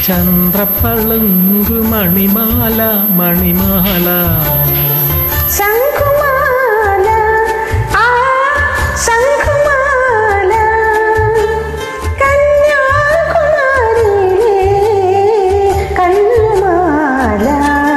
ചന്ദ്രപ്പളുങ്കു മണിമാല മണിമാല ശംഖുമാല ആ ശംഖുമാല കന്യാകുമാരിയിലെ കണ്ണുമാല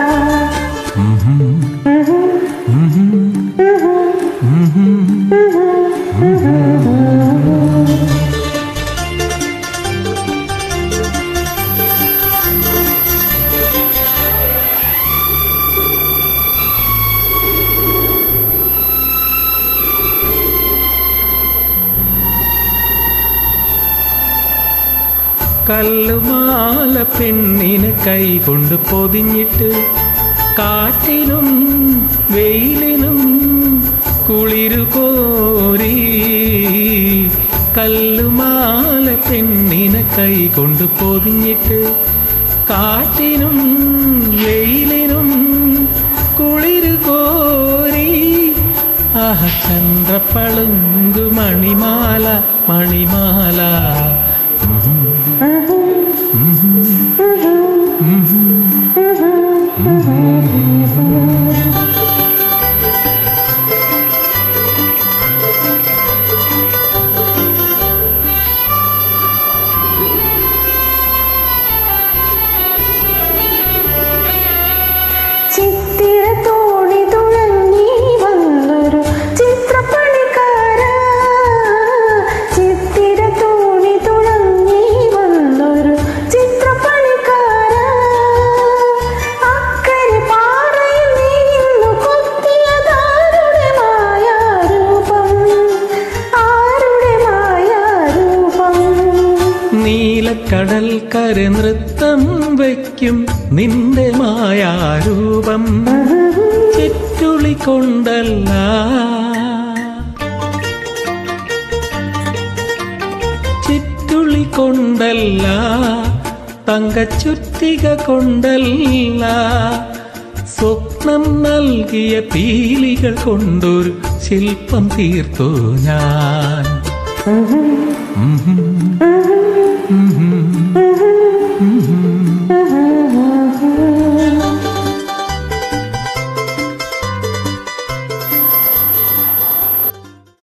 കല്ലുമാല പെണ്ണിനെ കൈകൊണ്ട് പൊതിഞ്ഞിട്ട് കാറ്റിനും വെയിലിനും കുളിരു കോരി കല്ലുമാല പെണ്ണിനെ കൈകൊണ്ട് പൊതിഞ്ഞിട്ട് കാറ്റിനും വെയിലിനും കുളിരു കോരി ആഹ ചന്ദ്രപ്പളുങ്കു മണിമാല മണിമാല ചിത്തിര തോണി തുഴങ്ങി വന്നൊരു ചിത്രപ്പണിക്കാര ചിത്തിര തോണി തുഴങ്ങി വന്നൊരു ചിത്രപ്പണിക്കാര അക്കരെ പാറയിൽ നീന്നു കൊത്തിയതാരുടെ മായാരൂപം ആരുടെ മായാരൂപം നീലക്കടൽ കര നൃത്തം വയ്ക്കും നിന്റെ മായാരൂപം ചുറ്റുളി കൊണ്ടല്ല ചുറ്റുളി കൊണ്ടല്ല തങ്കച്ചുറ്റിക കൊണ്ടല്ല സ്വപ്നം നൽകിയ പീലികൾ കൊണ്ടൊരു ശില്പം തീർത്തു ഞാൻ Mm-hmm.